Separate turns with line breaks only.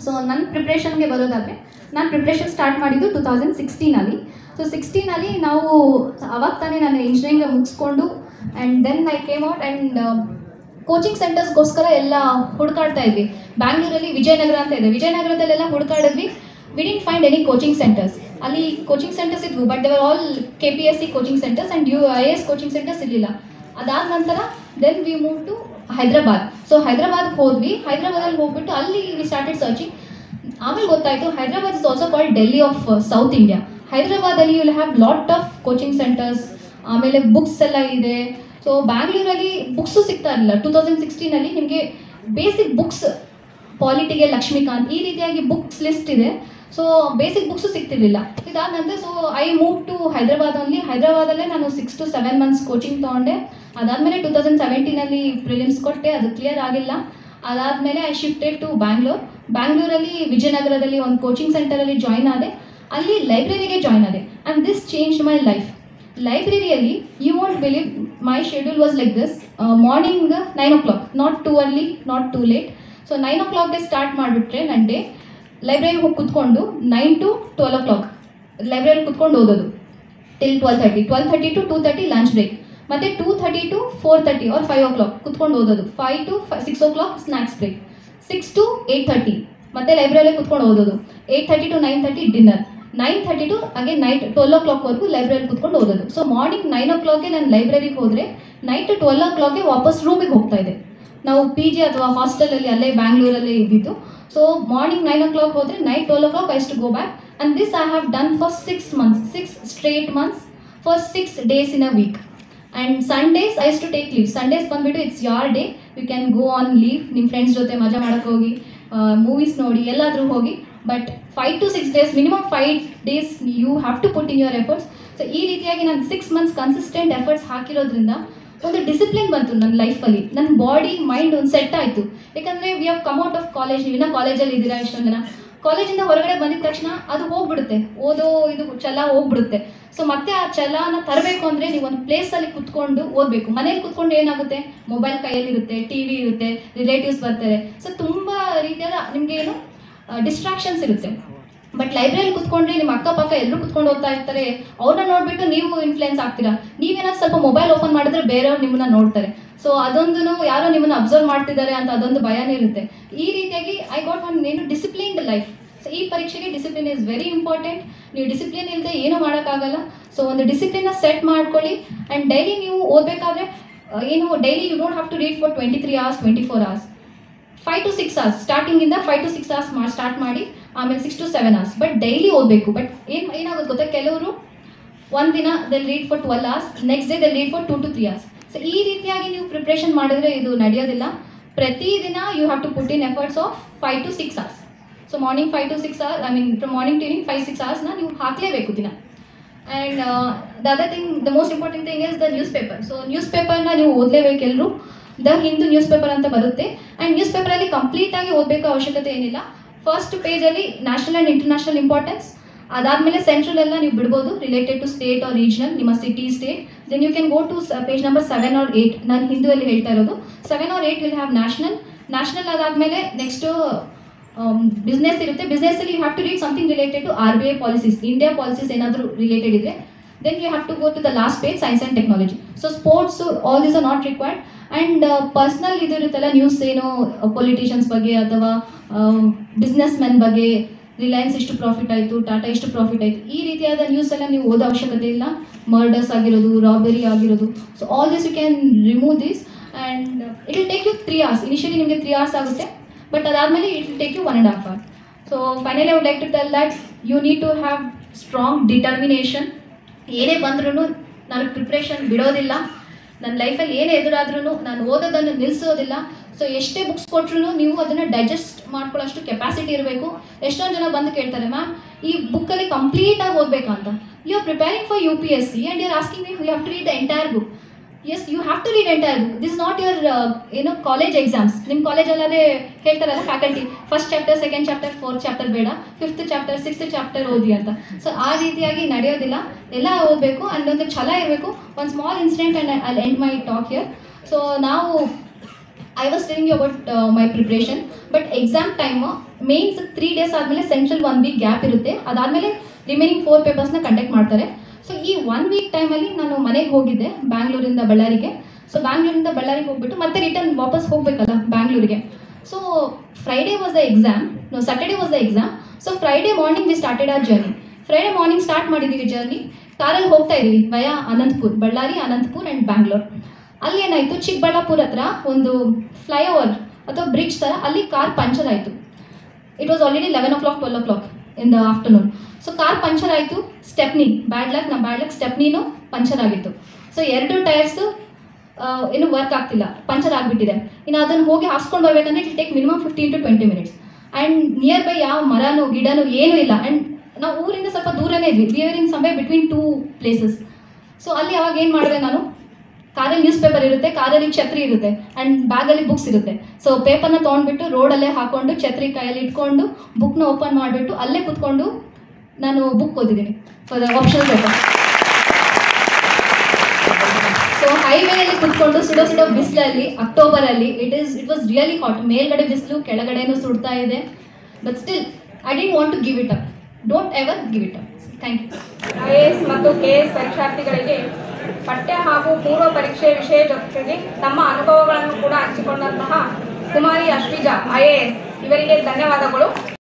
so ನನ್ನ ಪ್ರಿಪ್ರೇಷನ್ಗೆ ಬರೋದಾದರೆ ನಾನು ಪ್ರಿಪ್ರೇಷನ್ ಸ್ಟಾರ್ಟ್ ಮಾಡಿದ್ದು ಟೂ ತೌಸಂಡ್ ಸಿಕ್ಸ್ಟೀನಲ್ಲಿ ಸೊ ಸಿಕ್ಸ್ಟೀನಲ್ಲಿ ನಾವು ಅವಾಗ ತಾನೇ ನಾನು ಇಂಜಿನಿಯರಿಂಗ್ ಮುಗಿಸ್ಕೊಂಡು and then I came out and coaching ಸೆಂಟರ್ಸ್ಗೋಸ್ಕರ ಎಲ್ಲ ಹುಡುಕಾಡ್ತಾ ಇದ್ವಿ ಬ್ಯಾಂಗ್ಳೂರಲ್ಲಿ ವಿಜಯನಗರ ಅಂತ ಇದೆ ವಿಜಯನಗರದಲ್ಲೆಲ್ಲ ಹುಡುಕಾಡಿದ್ವಿ we didn't find any coaching centres ಅಲ್ಲಿ ಕೋಚಿಂಗ್ ಸೆಂಟರ್ಸ್ ಇದ್ವು but there were all K P S C coaching centres and U I S coaching centres ಇರಲಿಲ್ಲ ಅದಾದ ನಂತರ then we move to Hyderabad so ಹೈದ್ರಾಬಾದ್ಗೆ ಹೋದ್ವಿ ಹೈದ್ರಾಬಾದಲ್ಲಿ ಹೋಗ್ಬಿಟ್ಟು ಅಲ್ಲಿ ವಿ ಸ್ಟಾರ್ಟೆಡ್ ಸರ್ಚಿಂಗ್ ಆಮೇಲೆ ಗೊತ್ತಾಯಿತು Hyderabad is also called Delhi of South India ಹೈದ್ರಾಬಾದಲ್ಲಿ you will have lot of coaching centres ಆಮೇಲೆ ಬುಕ್ಸ್ ಎಲ್ಲ ಇದೆ ಸೊ ಬ್ಯಾಂಗ್ಳೂರಲ್ಲಿ ಬುಕ್ಸು ಸಿಗ್ತಾ ಇರಲಿಲ್ಲ ಟೂ ತೌಸಂಡ್ ಸಿಕ್ಸ್ಟೀನಲ್ಲಿ ನಿಮಗೆ ಬೇಸಿಕ್ ಬುಕ್ಸ್ ಪಾಲಿಟಿಗೆ ಲಕ್ಷ್ಮೀಕಾಂತ್ ಈ ರೀತಿಯಾಗಿ ಬುಕ್ಸ್ ಲಿಸ್ಟ್ ಇದೆ ಸೊ ಬೇಸಿಕ್ ಬುಕ್ಸು ಸಿಗ್ತಿರ್ಲಿಲ್ಲ ಇದಾದ ನಂತರ so I move to Hyderabad only ಹೈದ್ರಾಬಾದಲ್ಲೇ ನಾನು six to seven months coaching ತೊಗೊಂಡೆ ಅದಾದಮೇಲೆ ಟೂ ತೌಸಂಡ್ ಸೆವೆಂಟೀನಲ್ಲಿ ಪ್ರಿಲಿಮ್ಸ್ ಕೊಟ್ಟೆ ಅದು ಕ್ಲಿಯರ್ ಆಗಿಲ್ಲ ಅದಾದಮೇಲೆ ಐ ಶಿಫ್ಟೆಡ್ ಟು ಬ್ಯಾಂಗ್ಳೂರ್ ಬ್ಯಾಂಗ್ಳೂರಲ್ಲಿ ವಿಜಯನಗರದಲ್ಲಿ ಒಂದು ಕೋಚಿಂಗ್ ಸೆಂಟರಲ್ಲಿ ಜಾಯ್ನ್ ಆದೆ ಅಲ್ಲಿ ಲೈಬ್ರರಿಗೆ ಜಾಯ್ನ್ ಆದೆ and this change my life ಲೈಬ್ರರಿಯಲ್ಲಿ you want believe my schedule was like this morning nine o'clock not too early not too late so nine ಓ ಕ್ಲಾಕ್ಗೆ start ಮಾಡಿಬಿಟ್ರೆ ನನ್ನ ಡೇ ಲೈಬ್ರರಿಗೆ ಹೋಗಿ ಕುತ್ಕೊಂಡು nine to twelve o'clock library ಕುತ್ಕೊಂಡು ಓದೋದು till twelve thirty twelve thirty to two thirty lunch break ಮತ್ತು two thirty to four thirty or five o'clock ಕುತ್ಕೊಂಡು ಓದೋದು five to six o'clock snacks break six to eight thirty ಮತ್ತೆ ಲೈಬ್ರರಿಯಲ್ಲಿ ಕುತ್ಕೊಂಡು ಓದೋದು eight thirty to nine thirty dinner nine thirty to again night twelve ಓ ಕ್ಲಾಕ್ವರೆಗೂ library ಕುತ್ಕೊಂಡು ಓದೋದು ಸೊ ಮಾರ್ನಿಂಗ್ ನೈನ್ ಓ ಕ್ಲಾಕ್ಗೆ ನಾನು ಲೈಬ್ರರಿಗೆ ಹೋದರೆ ನೈಟ್ ಟ್ವೆಲ್ ಓ ಕ್ಲಾಕ್ಗೆ ವಾಪಸ್ ರೂಮಿಗೆ ಹೋಗ್ತಾ ಇದೆ ನಾವು ಪಿ ಜಿ ಅಥವಾ ಹಾಸ್ಟೆಲಲ್ಲಿ ಅಲ್ಲೇ ಬ್ಯಾಂಗ್ಳೂರಲ್ಲೇ ಇದ್ದಿದ್ದು so morning nine o'clock ಹೋದರೆ night twelve o'clock is to go back and this I have done for six months six straight months for six days in a week and Sundays is to take leave Sundays ಬಂದುಬಿಟ್ಟು it's ಯಾರ್ day you can go on leave ನಿಮ್ಮ friends ಜೊತೆ ಮಜಾ ಮಾಡೋಕ್ಕೆ ಹೋಗಿ movies ನೋಡಿ ಎಲ್ಲಾದರೂ ಹೋಗಿ but five to six days minimum five days you have to put in your efforts so ಈ ರೀತಿಯಾಗಿ ನಾನು ಸಿಕ್ಸ್ ಮಂತ್ಸ್ ಕನ್ಸಿಸ್ಟೆಂಟ್ ಎಫರ್ಟ್ಸ್ ಹಾಕಿರೋದ್ರಿಂದ ಒಂದು ಡಿಸಿಪ್ಲಿನ್ ಬಂತು ನನ್ನ ಲೈಫಲ್ಲಿ ನನ್ನ ಬಾಡಿ ಮೈಂಡ್ ಒಂದು ಸೆಟ್ ಆಯಿತು ಯಾಕಂದರೆ we have come out of college ನೀವಿನ್ನ ಕಾಲೇಜಲ್ಲಿ ಇದ್ದೀರಾ ಇಷ್ಟೊಂದು ಜನ ಕಾಲೇಜಿಂದ ಹೊರಗಡೆ ಬಂದಿದ ತಕ್ಷಣ ಅದು ಹೋಗ್ಬಿಡುತ್ತೆ ಓದೋ ಇದು ಛಲ ಹೋಗ್ಬಿಡುತ್ತೆ ಸೊ ಮತ್ತೆ ಆ ಛಲನ ತರಬೇಕು ಅಂದರೆ ನೀವು ಒಂದು ಪ್ಲೇಸಲ್ಲಿ ಕುತ್ಕೊಂಡು ಓದಬೇಕು ಮನೇಲಿ ಕುತ್ಕೊಂಡು ಏನಾಗುತ್ತೆ ಮೊಬೈಲ್ ಕೈಯಲ್ಲಿರುತ್ತೆ ಟಿ ವಿ ಇರುತ್ತೆ ರಿಲೇಟಿವ್ಸ್ ಬರ್ತಾರೆ ಸೊ ತುಂಬ ರೀತಿಯಾದ ನಿಮಗೆ ಏನು ಡಿಸ್ಟ್ರಾಕ್ಷನ್ಸ್ ಇರುತ್ತೆ ಬಟ್ ಲೈಬ್ರರಿಲಿ ಕುತ್ಕೊಂಡ್ರೆ ನಿಮ್ಮ ಅಕ್ಕಪಕ್ಕ ಎಲ್ಲರೂ ಕುತ್ಕೊಂಡು ಓದ್ತಾ ಇರ್ತಾರೆ ಅವ್ರನ್ನ ನೋಡ್ಬಿಟ್ಟು ನೀವು ಇನ್ಫ್ಲುಯೆನ್ಸ್ ಆಗ್ತೀರಾ ನೀವೇನಾದ್ರು ಸ್ವಲ್ಪ ಮೊಬೈಲ್ ಓಪನ್ ಮಾಡಿದ್ರೆ ಬೇರೆಯವ್ರು ನಿಮ್ಮನ್ನ ನೋಡ್ತಾರೆ ಸೊ ಅದೊಂದು ಯಾರೋ ನಿಮ್ಮನ್ನ ಅಬ್ಸರ್ವ್ ಮಾಡ್ತಿದ್ದಾರೆ ಅಂತ ಅದೊಂದು ಭಯನೇ ಇರುತ್ತೆ ಈ ರೀತಿಯಾಗಿ ಐ ಗಾಟ್ ಒನ್ ಏನು ಡಿಸಿಪ್ಲಿನ್ಡ್ ಲೈಫ್ ಸೊ ಈ ಪರೀಕ್ಷೆಗೆ ಡಿಸಿಪ್ಲಿನ್ ಇಸ್ ವೆರಿ ಇಂಪಾರ್ಟೆಂಟ್ ನೀವು ಡಿಸಿಪ್ಲಿನ್ ಇಲ್ಲದೆ ಏನೂ ಮಾಡೋಕ್ಕಾಗಲ್ಲ ಸೊ ಒಂದು ಡಿಸಿಪ್ಲಿನ್ನ ಸೆಟ್ ಮಾಡ್ಕೊಳ್ಳಿ ಆ್ಯಂಡ್ ಡೈಲಿ ನೀವು ಓದಬೇಕಾದ್ರೆ ಏನು daily you don't have to read for twenty three hours twenty four hours five to six hours ಸ್ಟಾರ್ಟಿಂಗಿಂದ ಫೈವ್ ಟು ಸಿಕ್ಸ್ ಅವರ್ಸ್ ಮಾಡಿ ಸ್ಟಾರ್ಟ್ ಮಾಡಿ ಆಮೇಲೆ six to seven hours but daily ಓದಬೇಕು but ಏನು ಏನಾಗುತ್ತೆ ಗೊತ್ತಾ ಕೆಲವರು ಒಂದು ದಿನ they'll read for twelve hours next day they'll read for two to three hours so ಈ ರೀತಿಯಾಗಿ ನೀವು ಪ್ರಿಪ್ರೇಷನ್ ಮಾಡಿದ್ರೆ ಇದು ನಡೆಯೋದಿಲ್ಲ ಪ್ರತಿದಿನ you have to put in efforts of five to six hours so morning five to six hours I mean from morning to evening five six ಅವರ್ಸ್ನ ನೀವು ಹಾಕಲೇಬೇಕು ದಿನ and the other thing the most important thing is the newspaper so ನ್ಯೂಸ್ ಪೇಪರ್ನ ನೀವು ಓದಲೇಬೇಕು ಎಲ್ಲರೂ the Hindu news paper ಅಂತ ಬರುತ್ತೆ ಆ್ಯಂಡ್ ನ್ಯೂಸ್ ಪೇಪರಲ್ಲಿ ಕಂಪ್ಲೀಟಾಗಿ ಓದಬೇಕು ಅವಶ್ಯಕತೆ ಏನಿಲ್ಲ ಫಸ್ಟ್ ಪೇಜಲ್ಲಿ ನ್ಯಾಷನಲ್ ಆ್ಯಂಡ್ ಇಂಟರ್ನ್ಯಾಷನಲ್ ಇಂಪಾರ್ಟೆನ್ಸ್ ಅದಾದಮೇಲೆ ಸೆಂಟ್ರಲ್ ಎಲ್ಲ ನೀವು ಬಿಡ್ಬೋದು related to state or regional ನಿಮ್ಮ city state then you can go to page number seven or eight ನಾನು ಹಿಂದೂಯಲ್ಲಿ ಹೇಳ್ತಾ ಇರೋದು seven or eight will have national national ಅದಾದಮೇಲೆ ನೆಕ್ಸ್ಟು ಬಿಸ್ನೆಸ್ ಇರುತ್ತೆ ಬಿಸ್ನೆಸ್ಸಲ್ಲಿ you have to read something related to R B I policies India policies ಏನಾದರೂ related ಇದೆ then you have to go to the last page science and technology so sports all this are not required and personal ಇದು ಇರುತ್ತಲ್ಲ news ಏನು politicians ಬಗ್ಗೆ ಅಥವಾ business men ಬಗ್ಗೆ ರಿಲಯನ್ಸ್ ಇಷ್ಟು profit ಆಯಿತು ಟಾಟಾ ಇಷ್ಟು ಪ್ರಾಫಿಟ್ ಆಯಿತು ಈ ರೀತಿಯಾದ ನ್ಯೂಸ್ ಎಲ್ಲ ನೀವು ಓದೋ ಅವಶ್ಯಕತೆ ಇಲ್ಲ ಮರ್ಡರ್ಸ್ ಆಗಿರೋದು ರಾಬರಿ ಆಗಿರೋದು so all this you can remove this and it will take you three hours initially ನಿಮಗೆ ತ್ರೀ ಅವರ್ಸ್ ಆಗುತ್ತೆ ಬಟ್ ಅದಾದಮೇಲೆ it will take you one and half hour so finally I would like to tell that you need to have strong determination ಏನೇ ಬಂದ್ರೂ ನಾನು preparation ಬಿಡೋದಿಲ್ಲ ನನ್ನ ಲೈಫಲ್ಲಿ ಏನೇ ಎದುರಾದ್ರೂ ನಾನು ಓದೋದನ್ನು ನಿಲ್ಲಿಸೋದಿಲ್ಲ ಸೊ ಎಷ್ಟೇ ಬುಕ್ಸ್ ಕೊಟ್ಟರು ನೀವು ಅದನ್ನು ಡೈಜೆಸ್ಟ್ ಮಾಡ್ಕೊಳ್ಳೋಷ್ಟು ಕೆಪಾಸಿಟಿ ಇರಬೇಕು ಎಷ್ಟೊಂದು ಜನ ಬಂದು ಕೇಳ್ತಾರೆ ಮ್ಯಾಮ್ ಈ ಬುಕ್ಕಲ್ಲಿ ಕಂಪ್ಲೀಟಾಗಿ ಓದಬೇಕಾ ಅಂತ you are preparing for U P S C and you are asking me you have to read the entire book yes you have to read entire book this not your ಏನೋ college exams ನಿಮ್ಮ ಕಾಲೇಜಲ್ಲೇ ಹೇಳ್ತಾರಲ್ಲ faculty first chapter second chapter fourth chapter ಬೇಡ fifth chapter sixth chapter ಓದಿ ಅಂತ so ಆ ರೀತಿಯಾಗಿ ನಡೆಯೋದಿಲ್ಲ ಎಲ್ಲ ಓದಬೇಕು ಒಂದು ಛಲ ಇರಬೇಕು ಒಂದು small incident and I end my talk here so ನಾವು I was telling you about my preparation but exam time mains three days ಆದಮೇಲೆ ಸೆಂಟ್ರಲ್ ಒನ್ ವೀಕ್ ಗ್ಯಾಪ್ ಇರುತ್ತೆ ಅದಾದಮೇಲೆ ರಿಮೈನಿಂಗ್ ಫೋರ್ ಪೇಪರ್ಸ್ನ ಕಂಡಕ್ಟ್ ಮಾಡ್ತಾರೆ ಸೊ ಈ ಒನ್ ವೀಕ್ ಟೈಮಲ್ಲಿ ನಾನು ಮನೆಗೆ ಹೋಗಿದ್ದೆ ಬ್ಯಾಂಗ್ಳೂರಿಂದ ಬಳ್ಳಾರಿಗೆ ಸೊ ಬ್ಯಾಂಗ್ಳೂರಿಂದ ಬಳ್ಳಾರಿಗೆ ಹೋಗ್ಬಿಟ್ಟು ಮತ್ತೆ ರಿಟರ್ನ್ ವಾಪಸ್ ಹೋಗ್ಬೇಕಲ್ಲ ಬ್ಯಾಂಗ್ಳೂರಿಗೆ so Friday was the exam no Saturday was the exam so Friday morning we started our journey Friday morning start ಮಾಡಿದ್ದೀವಿ ಜರ್ನಿ ಕಾರಲ್ಲಿ ಹೋಗ್ತಾ ಇದೀವಿ ವಯ ಅನಂತಪುರ್ ಬಳ್ಳಾರಿ ಅನಂತಪುರ್ ಆ್ಯಂಡ್ ಬ್ಯಾಂಗ್ಳೂರ್ ಅಲ್ಲಿ ಏನಾಯಿತು ಚಿಕ್ಕಬಳ್ಳಾಪುರ ಹತ್ರ ಒಂದು ಫ್ಲೈಓವರ್ ಅಥವಾ ಬ್ರಿಡ್ಜ್ ಥರ ಅಲ್ಲಿ ಕಾರ್ ಪಂಚರ್ ಆಯಿತು it was already eleven o'clock twelve o'clock in the afternoon so car puncture ಆಯಿತು ಸ್ಟೆಪ್ನಿ ಬ್ಯಾಡ್ ಲಕ್ ನಮ್ಮ ಬ್ಯಾಡ್ ಲಕ್ ಸ್ಟೆಪ್ನಿನೂ ಪಂಚರ್ ಆಗಿತ್ತು ಸೊ ಎರಡು ಟೈರ್ಸು ಏನು ವರ್ಕ್ ಆಗ್ತಿಲ್ಲ ಪಂಚರ್ ಆಗಿಬಿಟ್ಟಿದೆ ಇನ್ನು ಅದನ್ನು ಹೋಗಿ ಹಾಸ್ಕೊಂಡು ಬರ್ಬೇಕಂದ್ರೆ it take minimum fifteen to twenty minutes and nearby ಯಾವ ಮರನೂ ಗಿಡನೂ ಏನೂ ಇಲ್ಲ ಆ್ಯಂಡ್ ನಾವು ಊರಿಂದ ಸ್ವಲ್ಪ ದೂರನೇ ಇದ್ವಿ we are in some way between two places so ಅಲ್ಲಿ ಅವಾಗ ಏನು ಮಾಡಿದೆ ನಾನು ಕಾರಲ್ಲಿ ನ್ಯೂಸ್ ಪೇಪರ್ ಇರುತ್ತೆ ಕಾರಲ್ಲಿ ಛತ್ರಿ ಇರುತ್ತೆ ಆ್ಯಂಡ್ ಬ್ಯಾಗಲ್ಲಿ ಬುಕ್ಸ್ ಇರುತ್ತೆ ಸೊ ಪೇಪರ್ನ ತೊಗೊಂಡ್ಬಿಟ್ಟು ರೋಡಲ್ಲೇ ಹಾಕೊಂಡು ಛತ್ರಿ ಕೈಯಲ್ಲಿ ಇಟ್ಕೊಂಡು ಬುಕ್ನ ಓಪನ್ ಮಾಡಿಬಿಟ್ಟು ಅಲ್ಲೇ ಕುತ್ಕೊಂಡು ನಾನು ಬುಕ್ ಓದಿದ್ದೀನಿ ಫಾರ್ ಆಪ್ಷನಲ್ ಪೇಪರ್ ಸೊ ಹೈವೇಯಲ್ಲಿ ಕುತ್ಕೊಂಡು ಸುಡೋ ಸುಡೋ ಬಿಸಿಲಲ್ಲಿ ಅಕ್ಟೋಬರಲ್ಲಿ it is it was really hot ಮೇಲ್ಗಡೆ ಬಿಸಿಲು ಕೆಳಗಡೆನೂ ಸುಡ್ತಾ ಇದೆ but still I didn't want to give it up don't ever give it up thank you
I A S ಮತ್ತು ಕೆ ಎಸ್ ಪರೀಕ್ಷಾರ್ಥಿಗಳಿಗೆ ಪಠ್ಯ ಹಾಗೂ ಪೂರ್ವ ಪರೀಕ್ಷೆ ವಿಷಯ ಜೊತೆಗೆ ತಮ್ಮ ಅನುಭವಗಳನ್ನು ಕೂಡ ಹಂಚಿಕೊಂಡಂತಹ Kumari Ashwija I A S ಇವರಿಗೆ ಧನ್ಯವಾದಗಳು